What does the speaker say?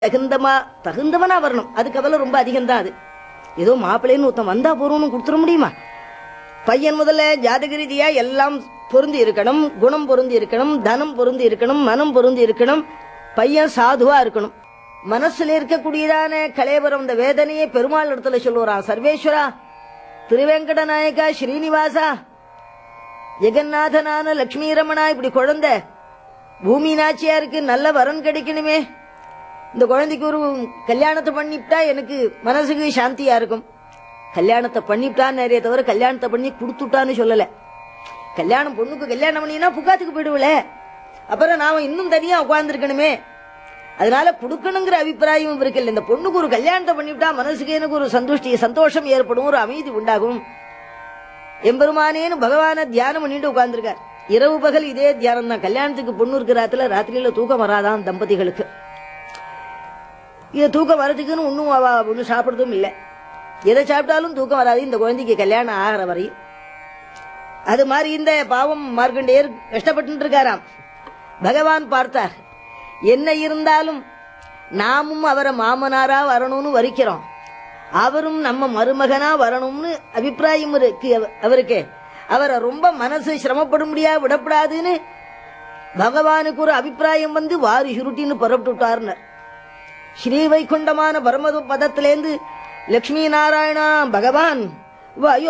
தகுந்தமா தகுந்தவனா வரணும் அது கவலை ரொம்ப அதிகம்தான் அது ஏதோ மாப்பிள்ளைன்னு ஒருத்தன் வந்தா போறோம்னு கொடுத்துட முடியுமா பையன் முதல்ல ஜாதக ரீதியா எல்லாம் பொருந்தி இருக்கணும் குணம் பொருந்தி இருக்கணும் தனம் பொருந்தி இருக்கணும் மனம் பொருந்தி இருக்கணும் பையன் சாதுவா இருக்கணும் மனசுல இருக்கக்கூடியதான கலேபரம் இந்த வேதனையை பெருமாள் இடத்துல சொல்லுவாராம் சர்வேஸ்வரா திருவேங்கட நாயகா ஸ்ரீனிவாசா ஜெகநாதனான லட்சுமி ரமணா இப்படி குழந்தை பூமி நாச்சியாருக்கு நல்ல வரன் கிடைக்கணுமே இந்த குழந்தைக்கு ஒரு கல்யாணத்தை பண்ணிவிட்டா எனக்கு மனசுக்கு சாந்தியா இருக்கும் கல்யாணத்தை பண்ணிவிட்டான்னு நிறைய தவிர கல்யாணத்தை பண்ணி கொடுத்துட்டான்னு சொல்லல கல்யாணம் பொண்ணுக்கு கல்யாணம் பண்ணினா புக்காத்துக்கு போயிடுவல அப்புறம் நாம இன்னும் தனியா உட்கார்ந்துருக்கணுமே அதனால கொடுக்கணுங்கிற அபிப்பிராயம் இவருக்கு இல்லை இந்த பொண்ணுக்கு ஒரு கல்யாணத்தை பண்ணிவிட்டா மனசுக்கு எனக்கு ஒரு சந்தோஷ்டி சந்தோஷம் ஏற்படும் ஒரு அமைதி உண்டாகும் எம்பெருமானேன்னு பகவான தியானம் பண்ணிட்டு உட்கார்ந்துருக்கார் இரவு பகல் இதே தியானம் தான் கல்யாணத்துக்கு பொண்ணு இருக்கிறாத்துல ராத்திரியில தூக்கம் வராதான் தம்பதிகளுக்கு இது தூக்கம் வரதுக்குன்னு ஒன்றும் அவ ஒன்றும் சாப்பிட்றதும் இல்லை எதை சாப்பிட்டாலும் தூக்கம் வராது இந்த குழந்தைக்கு கல்யாணம் ஆகிற வரையும் அது மாதிரி இந்த பாவம் மார்க்கண்டேயர் கஷ்டப்பட்டு இருக்காராம் பகவான் பார்த்தார் என்ன இருந்தாலும் நாமும் அவரை மாமனாரா வரணும்னு வரிக்கிறோம் அவரும் நம்ம மருமகனா வரணும்னு அபிப்பிராயம் இருக்கு அவ- அவருக்கு அவரை ரொம்ப மனசு சிரமப்படும்படியா விடப்படாதுன்னு பகவானுக்கு ஒரு அபிப்பிராயம் வந்து வாரி சுருட்டின்னு புறப்பட்டு விட்டார்னர் ஸ்ரீ வைகுண்டமான பரமது பதத்திலேந்து லட்சுமி நாராயணா பகவான் வயோ